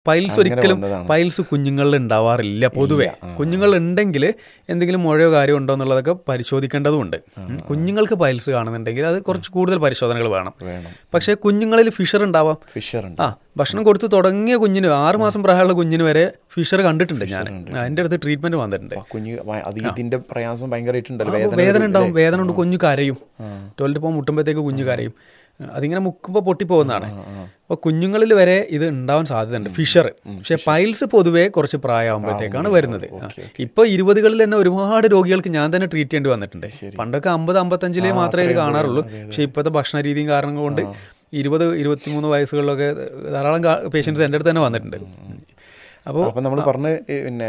Piles അങ്ങനെ ഒരിക്കലും വന്നതാണ്. പൈൽസ് കുഞ്ഞുങ്ങളിൽ ഉണ്ടാവാറില്ല പൊതുവെ കുഞ്ഞുങ്ങൾ ഉണ്ടെങ്കിൽ എന്തെങ്കിലും മുഴയോ കാര്യമോ ഉണ്ടോ എന്നുള്ളതൊക്കെ പരിശോധിക്കേണ്ടതുണ്ട് ഉം. കുഞ്ഞുങ്ങൾക്ക് പൈൽസ് കാണുന്നുണ്ടെങ്കിൽ അത് കുറച്ച് കൂടുതൽ പരിശോധനകൾ വേണം വേണം പക്ഷേ കുഞ്ഞുങ്ങളിൽ ഫിഷർ ഉണ്ടാവാം ഫിഷർ ഉണ്ട് ആ ഭക്ഷണം കൊടുത്ത് തുടങ്ങിയ കുഞ്ഞിന് ആറ് മാസം പ്രായമുള്ള കുഞ്ഞിന് വരെ ഫിഷർ കണ്ടിട്ടുണ്ട് ഞാൻ എൻ്റെ അടുത്ത് ട്രീറ്റ്മെന്റ് വന്നിട്ടുണ്ട് ആ, കുഞ്ഞ് ഭയ- അത് ഇതിന്റെ പ്രയാസം ഭയങ്കരമായിട്ടുണ്ടല്ലോ ആ, വേദന വേദന ഉണ്ടാവും വേദന കൊണ്ട് കുഞ്ഞു കരയും ടോയ്ലറ്റ് പോകാൻ മുട്ടുമ്പോഴത്തേക്ക് കുഞ്ഞു കരയും അതിങ്ങനെ മുക്കുമ്പോൾ പൊട്ടിപ്പോകുന്നതാണ് അപ്പോൾ കുഞ്ഞുങ്ങളിൽ വരെ ഇത് ഉണ്ടാവാൻ സാധ്യതയുണ്ട് ഫിഷർ പക്ഷേ പൈൽസ് പൊതുവേ കുറച്ച് പ്രായമാകുമ്പോഴത്തേക്കാണ് വരുന്നത് ഇപ്പോൾ ഇരുപതുകളിൽ തന്നെ ഒരുപാട് രോഗികൾക്ക് ഞാൻ തന്നെ ട്രീറ്റ് ചെയ്യേണ്ടി വന്നിട്ടുണ്ട് പണ്ടൊക്കെ അമ്പത് അമ്പത്തഞ്ചിലേ മാത്രമേ ഇത് കാണാറുള്ളൂ പക്ഷേ ഇപ്പോഴത്തെ ഭക്ഷണ രീതിയും കാരണങ്ങൾ കൊണ്ട് ഇരുപത് ഇരുപത്തിമൂന്ന് വയസ്സുകളിലൊക്കെ ധാരാളം പേഷ്യൻസ് എൻ്റെ അടുത്ത് തന്നെ വന്നിട്ടുണ്ട് അപ്പോൾ അപ്പൊ നമ്മൾ പറഞ്ഞ ഈ പിന്നെ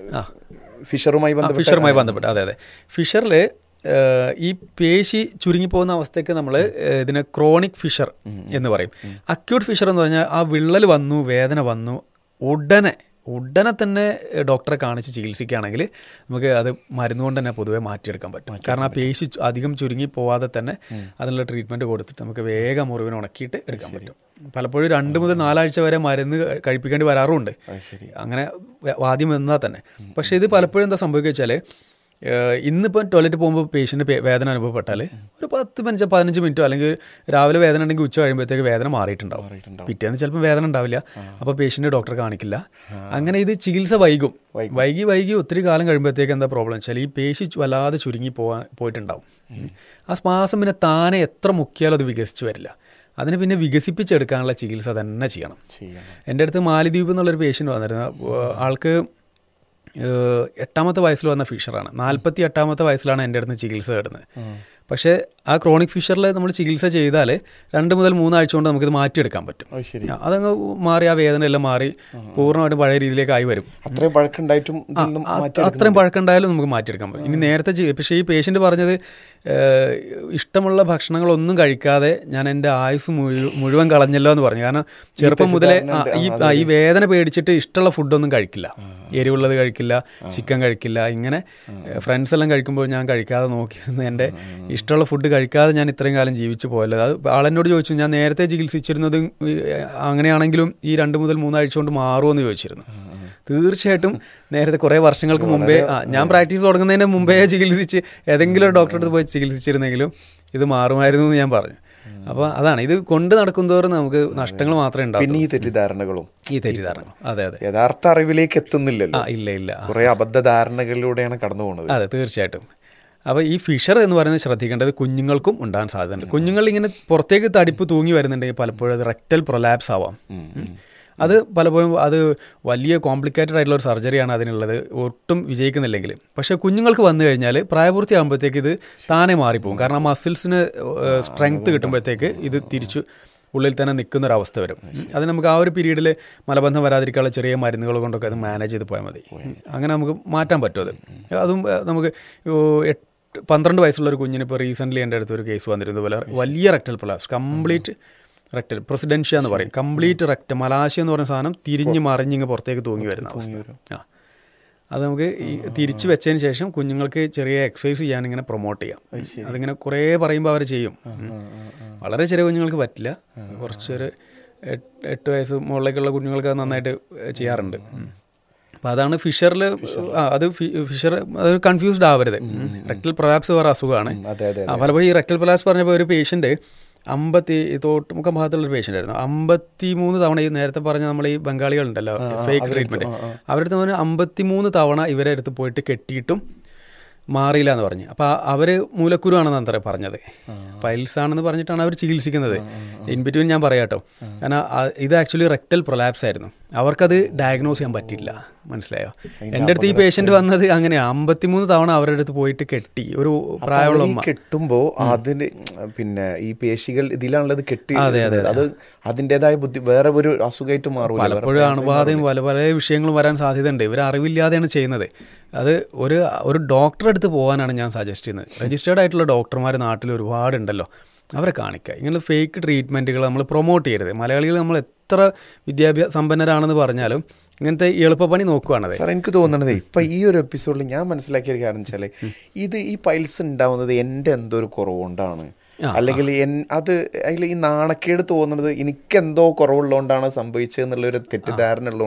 ഫിഷറുമായി ബന്ധപ്പെട്ട് ഫിഷറുമായി ബന്ധപ്പെട്ട് അതെ അതെ ഫിഷറിൽ ഈ പേശി ചുരുങ്ങിപ്പോകുന്ന അവസ്ഥയ്ക്ക് നമ്മൾ ഇതിനെ ക്രോണിക് ഫിഷർ എന്ന് പറയും അക്യൂട്ട് ഫിഷർ എന്ന് പറഞ്ഞാൽ ആ വിള്ളൽ വന്നു വേദന വന്നു ഉടനെ ഉടനെ തന്നെ ഡോക്ടറെ കാണിച്ച് ചികിത്സിക്കുകയാണെങ്കിൽ നമുക്ക് അത് മരുന്ന് കൊണ്ട് തന്നെ പൊതുവെ മാറ്റിയെടുക്കാൻ പറ്റും കാരണം ആ പേശി ചു- അധികം ചുരുങ്ങി പോവാതെ തന്നെ അതിനുള്ള ട്രീറ്റ്മെൻറ്റ് കൊടുത്തിട്ട് നമുക്ക് വേഗം മുറിവിനെ ഉണക്കിയിട്ട് എടുക്കാൻ പറ്റും പലപ്പോഴും രണ്ട് മുതൽ നാലാഴ്ച വരെ മരുന്ന് കഴി- കഴിപ്പിക്കേണ്ടി വരാറുമുണ്ട് ശരി അങ്ങനെ വ- വാദ്യം എന്നാൽ തന്നെ പക്ഷേ ഇത് പലപ്പോഴും എന്താ സംഭവിക്കുക വെച്ചാൽ ഇന്നിപ്പോൾ ടോയ്ലറ്റ് പോകുമ്പോൾ പേഷ്യൻ്റ് വേദന അനുഭവപ്പെട്ടാൽ ഒരു പത്ത് പതിനഞ്ച് പതിനഞ്ച് മിനിറ്റോ അല്ലെങ്കിൽ രാവിലെ വേദന ഉണ്ടെങ്കിൽ ഉച്ച കഴിയുമ്പോഴത്തേക്ക് വേദന മാറിയിട്ടുണ്ടാവും പിറ്റേന്ന് ചിലപ്പോൾ വേദന ഉണ്ടാവില്ല അപ്പോൾ പേഷ്യൻ്റ് ഡോക്ടറെ കാണിക്കില്ല അങ്ങനെ ഇത് ചികിത്സ വൈകും വൈകി വൈകി ഒത്തിരി കാലം കഴിയുമ്പോഴത്തേക്ക് എന്താ പ്രോബ്ലം വെച്ചാൽ ഈ പേശി ചു- വല്ലാതെ ചുരുങ്ങി പോവാൻ പോയിട്ടുണ്ടാവും ആ ശ്വാസം പിന്നെ താനെ എത്ര മുക്കിയാലും അത് വികസിച്ച് വരില്ല അതിനെ പിന്നെ വികസിപ്പിച്ചെടുക്കാനുള്ള ചികിത്സ തന്നെ ചെയ്യണം ചെയ്യണം എൻ്റെ അടുത്ത് മാലിദ്വീപ് എന്നുള്ളൊരു പേഷ്യൻ്റ് വന്നിരുന്നു ഏഹ് ആൾക്ക് ഏഹ് എട്ടാമത്തെ വയസ്സിൽ വന്ന ഫിഷറാണ് നാൽപ്പത്തി എട്ടാമത്തെ വയസ്സിലാണ് എൻ്റെ അടുത്ത് ചികിത്സ തേടുന്നത് പക്ഷേ ആ ക്രോണിക് ഫിഷറിൽ നമ്മൾ ചികിത്സ ചെയ്താൽ രണ്ട് മുതൽ മൂന്നാഴ്ച കൊണ്ട് നമുക്കിത് മാറ്റിയെടുക്കാൻ പറ്റും അത് ശരി അതങ്ങ് മാറി ആ വേദന എല്ലാം മാറി പൂർണ്ണമായിട്ടും പഴയ രീതിയിലേക്ക് ആയി വരും അത്രയും പഴക്കുണ്ടായിട്ടും ഇതിൽ നിന്നും ആ, മാറ്റി അത്രയും പഴക്കമുണ്ടായാലും നമുക്ക് മാറ്റിയെടുക്കാൻ പറ്റും ഇനി നേരത്തെ ചെയ്യ- പക്ഷേ ഈ പേഷ്യൻ്റ് പറഞ്ഞത് ഏഹ്, ഇഷ്ടമുള്ള ഭക്ഷണങ്ങളൊന്നും കഴിക്കാതെ ഞാൻ എൻ്റെ ആയുസ് മുഴു- മുഴുവൻ കളഞ്ഞല്ലോ എന്ന് പറഞ്ഞു കാരണം ചെറുപ്പം മുതലേ ആ, ഈ ആ, ഈ വേദന പേടിച്ചിട്ട് ഇഷ്ടമുള്ള ഫുഡൊന്നും കഴിക്കില്ല എരിവുള്ളത് കഴിക്കില്ല ചിക്കൻ കഴിക്കില്ല ഇങ്ങനെ ഫ്രണ്ട്സ് എല്ലാം കഴിക്കുമ്പോൾ ഞാൻ കഴിക്കാതെ നോക്കി നിന്ന് എൻ്റെ ഇഷ്ടമുള്ള ഫുഡ് കഴിക്കാതെ ഞാൻ ഇത്രയും കാലം ജീവിച്ചു പോയല്ലോ അത് ആളെന്നോട് ചോദിച്ചു ഞാൻ നേരത്തെ ചികിത്സിച്ചിരുന്നത് ഈ, അങ്ങനെയാണെങ്കിലും ഈ രണ്ട് മുതൽ മൂന്നാഴ്ച കൊണ്ട് മാറുമോ എന്ന് ചോദിച്ചിരുന്നു തീർച്ചയായിട്ടും നേരത്തെ കുറേ വർഷങ്ങൾക്ക് മുമ്പേ ആ, ഞാൻ പ്രാക്ടീസ് തുടങ്ങുന്നതിന് മുമ്പേ ചികിത്സിച്ച് ഏതെങ്കിലും ഒരു ഡോക്ടറെ അടുത്ത് പോയി ചികിത്സിച്ചിരുന്നെങ്കിലും ഇത് മാറുമായിരുന്നു എന്ന് ഞാൻ പറഞ്ഞു അപ്പോൾ അതാണ് ഇത് കൊണ്ട് നടക്കുന്തോറും നമുക്ക് നഷ്ടങ്ങൾ മാത്രമേ ഉണ്ടാവൂ പിന്നെ ഈ തെറ്റിദ്ധാരണകളും ഈ തെറ്റിദ്ധാരണ അതെ അതെ യഥാർത്ഥ അറിവിലേക്ക് എത്തുന്നില്ലല്ലോ ആ ഇല്ല ഇല്ല കുറെ അബദ്ധ ധാരണകളിലൂടെയാണ് കടന്നു പോകുന്നത് അതെ തീർച്ചയായിട്ടും അപ്പോൾ ഈ ഫിഷർ എന്ന് പറയുന്നത് ശ്രദ്ധിക്കേണ്ടത് കുഞ്ഞുങ്ങൾക്കും ഉണ്ടാകാൻ സാധ്യതയുണ്ട് കുഞ്ഞുങ്ങൾ ഇങ്ങനെ പുറത്തേക്ക് തടിപ്പ് തൂങ്ങി വരുന്നുണ്ടെങ്കിൽ പലപ്പോഴും അത് റെക്ടൽ പ്രൊലാപ്സ് ആവാം ഉം. അത് പലപ്പോഴും അത് വലിയ കോംപ്ലിക്കേറ്റഡ് ആയിട്ടുള്ള ഒരു സർജറിയാണ് അതിനുള്ളത് ഒട്ടും വിജയിക്കുന്നില്ലെങ്കിൽ പക്ഷേ കുഞ്ഞുങ്ങൾക്ക് വന്നു കഴിഞ്ഞാൽ പ്രായപൂർത്തിയാകുമ്പോഴത്തേക്ക് ഇത് താനെ മാറിപ്പോകും കാരണം മസിൽസിന് സ്ട്രെങ്ത് കിട്ടുമ്പോഴത്തേക്ക് ഇത് തിരിച്ചു ഉള്ളിൽ തന്നെ നിൽക്കുന്ന ഒരു അവസ്ഥ വരും അത് നമുക്ക് ആ ഒരു പീരീഡിൽ മലബന്ധം വരാതിരിക്കാനുള്ള ചെറിയ മരുന്നുകൾ കൊണ്ടൊക്കെ അത് മാനേജ് ചെയ്ത് പോയാൽ മതി അങ്ങനെ നമുക്ക് മാറ്റാൻ പറ്റും അത് അതും ഏഹ്, നമുക്ക് ഓ, എട്ട് പന്ത്രണ്ട് വയസ്സുള്ള ഒരു കുഞ്ഞിന് ഇപ്പോൾ റീസെൻ്റ്ലി എൻ്റെ അടുത്ത് ഒരു കേസ് വന്നിരുന്നത് പോലെ വലിയ rectal prolapse complete rectal procidentia എന്ന് പറയും കംപ്ലീറ്റ് റെക്ട് മലാശയ എന്ന് പറയുന്ന സാധനം തിരിഞ്ഞ് മറിഞ്ഞിങ്ങ് പുറത്തേക്ക് തൂങ്ങി വരുന്ന അവസ്ഥ ആ അത് നമുക്ക് ഈ തിരിച്ച് വെച്ചതിന് ശേഷം കുഞ്ഞുങ്ങൾക്ക് ചെറിയ എക്സസൈസ് ചെയ്യാൻ ഇങ്ങനെ പ്രൊമോട്ട് ചെയ്യാം അതിങ്ങനെ കുറേ പറയുമ്പോൾ അവർ ചെയ്യും ഉം. വളരെ ചെറിയ കുഞ്ഞുങ്ങൾക്ക് പറ്റില്ല കുറച്ചൊരു എട്ട് എട്ട് വയസ്സ് മുകളിലേക്കുള്ള കുഞ്ഞുങ്ങൾക്ക് അത് നന്നായിട്ട് ചെയ്യാറുണ്ട് ഉം. അപ്പോൾ അതാണ് ഫിഷറിൽ അത് ഫിഷർ അത് കൺഫ്യൂസ്ഡ് ആവരുത് റെക്ടൽ പ്രൊലാപ്സ് വേറെ അസുഖമാണ് അതെ അതെ ആ, പലപ്പോഴും ഈ റെക്ടൽ പ്രൊലാപ്സ് പറഞ്ഞപ്പോൾ ഒരു പേഷ്യൻ്റ് അമ്പത്തി തോട്ടുമുക്കം ഭാഗത്തുള്ള ഒരു പേഷ്യൻ്റ് ആയിരുന്നു അമ്പത്തി മൂന്ന് തവണ ഈ നേരത്തെ പറഞ്ഞ നമ്മൾ ഈ ബംഗാളികളുണ്ടല്ലോ ഫേക്ക് ട്രീറ്റ്മെൻറ്റ് അവരുടെ അടുത്ത് പറഞ്ഞാൽ അമ്പത്തി മൂന്ന് തവണ ഇവരെ അടുത്ത് പോയിട്ട് കെട്ടിയിട്ടും മാറിയില്ല എന്ന് പറഞ്ഞു അപ്പോൾ അവർ മൂലക്കുരുവാണെന്ന് അത്ര പറഞ്ഞത് പൈൽസ് ആണെന്ന് പറഞ്ഞിട്ടാണ് അവർ ചികിത്സിക്കുന്നത് ഇൻ ബിറ്റ്വീൻ ഞാൻ പറയാട്ടോ കാരണം ആ- ഇത് ആക്ച്വലി റെക്ടൽ പ്രൊലാപ്സ് ആയിരുന്നു അവർക്കത് ഡയഗ്നോസ് ചെയ്യാൻ പറ്റില്ല മനസ്സിലായോ എൻ്റെ അടുത്ത് ഈ പേഷ്യൻ്റ് വന്നത് അങ്ങനെയാണ് അമ്പത്തിമൂന്ന് തവണ അവരുടെ അടുത്ത് പോയിട്ട് കെട്ടി ഒരു പ്രായമുള്ള ഈ ഉമ്മ കെട്ടുമ്പോ അതിന് പിന്നെ ഈ പേശികൾ ഇതിലാണുള്ളത് കെട്ടി ഇടുന്നത്. അത് അതിൻ്റെതായ ബുദ്ധി വേറെ ഒരു അസുഖമായിട്ട് മാറൂല വേറെ പലപ്പോഴും അണുബാധയും പല പല വിഷയങ്ങളും വരാൻ സാധ്യതയുണ്ട് ഇവർ അറിവില്ലാതെയാണ് ചെയ്യുന്നത് അത് ഒരു ഒരു ഡോക്ടറെ അടുത്ത് പോകാനാണ് ഞാൻ സജസ്റ്റ് ചെയ്യുന്നത് രജിസ്റ്റേർഡ് ആയിട്ടുള്ള ഡോക്ടർമാർ നാട്ടിൽ ഒരുപാടുണ്ടല്ലോ അവരെ കാണിക്കുക ഇങ്ങനെ ഫേക്ക് ട്രീറ്റ്മെൻറ്റുകൾ നമ്മൾ പ്രൊമോട്ട് ചെയ്യരുത് മലയാളികൾ നമ്മൾ എത്ര വിദ്യാഭ്യാസ സമ്പന്നരാണെന്ന് പറഞ്ഞാലും ഇങ്ങനത്തെ എളുപ്പപ്പണി നോക്കുകയാണത് സാർ എനിക്ക് തോന്നുന്നത് ഇപ്പൊ ഈ ഒരു എപ്പിസോഡിൽ ഞാൻ മനസ്സിലാക്കിയ ഒരു കാര്യം വെച്ചാല് ഇത് ഈ പൈൽസ് ഉണ്ടാവുന്നത് എൻ്റെ എന്തോ ഒരു കുറവുകൊണ്ടാണ് അല്ലെങ്കിൽ എൻ- അത് അതിൽ ഈ നാണക്കേട് തോന്നുന്നത് എനിക്കെന്തോ കുറവുള്ളതുകൊണ്ടാണ് സംഭവിച്ചത് എന്നുള്ളൊരു തെറ്റിദ്ധാരണ